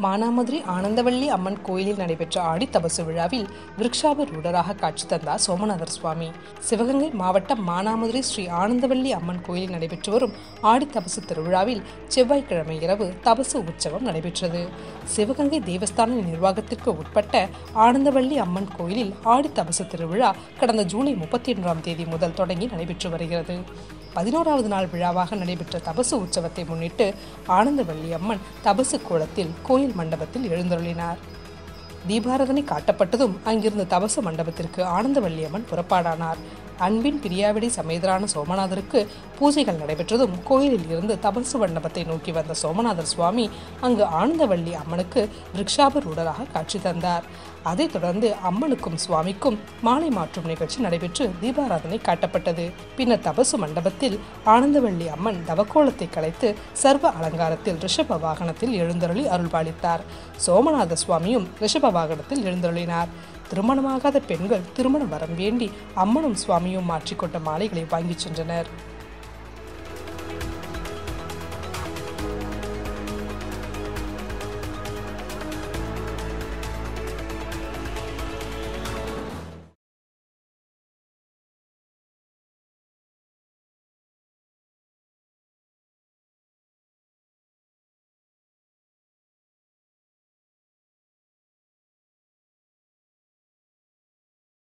மானாமதுரை ஆனந்தவள்ளி அம்மன் கோயிலில் நடைபெற்ற ஆடி தபசு விழாவில் விருக்ஷாபரூடராக காட்சி தந்தார் சோமநாதர் சுவாமி சிவகங்கை மாவட்டம் மானாமதுரை ஸ்ரீ ஆனந்தவள்ளி அம்மன் கோயிலில் நடைபெற்று வரும் ஆடி தபசு திருவிழாவில் செவ்வாய்க்கிழமை இரவு தபசு உற்சவம் நடைபெற்றது சிவகங்கை தேவஸ்தான நிர்வாகத்திற்கு உட்பட்ட ஆனந்தவள்ளி அம்மன் கோயிலில் ஆடி தபசு திருவிழா கடந்த ஜூலை முப்பத்தி ஒன்றாம் தேதி முதல் தொடங்கி நடைபெற்று வருகிறது பதினோராவது நாள் விழாவாக நடைபெற்ற தபசு உற்சவத்தை முன்னிட்டு ஆனந்தவள்ளி அம்மன் தபசு கோலத்தில் கோயில் மண்டபத்தில் எழுந்தருளினார் தீபாரதனை காட்டப்பட்டதும் அங்கிருந்த தபசு மண்டபத்திற்கு ஆனந்தவள்ளி அம்மன் புறப்பாடானார் அன்பின் பிரியாவிடை சமேதரான சோமநாதருக்கு பூஜைகள் நடைபெற்றதும் கோயிலில் இருந்து தபசு மண்டபத்தை நோக்கி வந்த சோமநாதர் சுவாமி அங்கு ஆனந்தவள்ளி அம்மனுக்கு விருக்ஷாபரூடராக காட்சி தந்தார் அதைத் தொடர்ந்து அம்மனுக்கும் சுவாமிக்கும் மாலை மாற்றும் நிகழ்ச்சி நடைபெற்று தீபாராதனை காட்டப்பட்டது பின்னர் தபசு மண்டபத்தில் ஆனந்தவள்ளி அம்மன் தவக்கோலத்தை கலைத்து சர்வ அலங்காரத்தில் ரிஷப வாகனத்தில் எழுந்தருளி அருள்பாலித்தார் சோமநாத சுவாமியும் ரிஷப வாகனத்தில் எழுந்தருளினார் திருமணமாகாத பெண்கள் திருமண வரம் வேண்டி அம்மனும் சுவாமியும் மாற்றிக்கொண்ட மாலைகளை வாங்கிச் சென்றனர்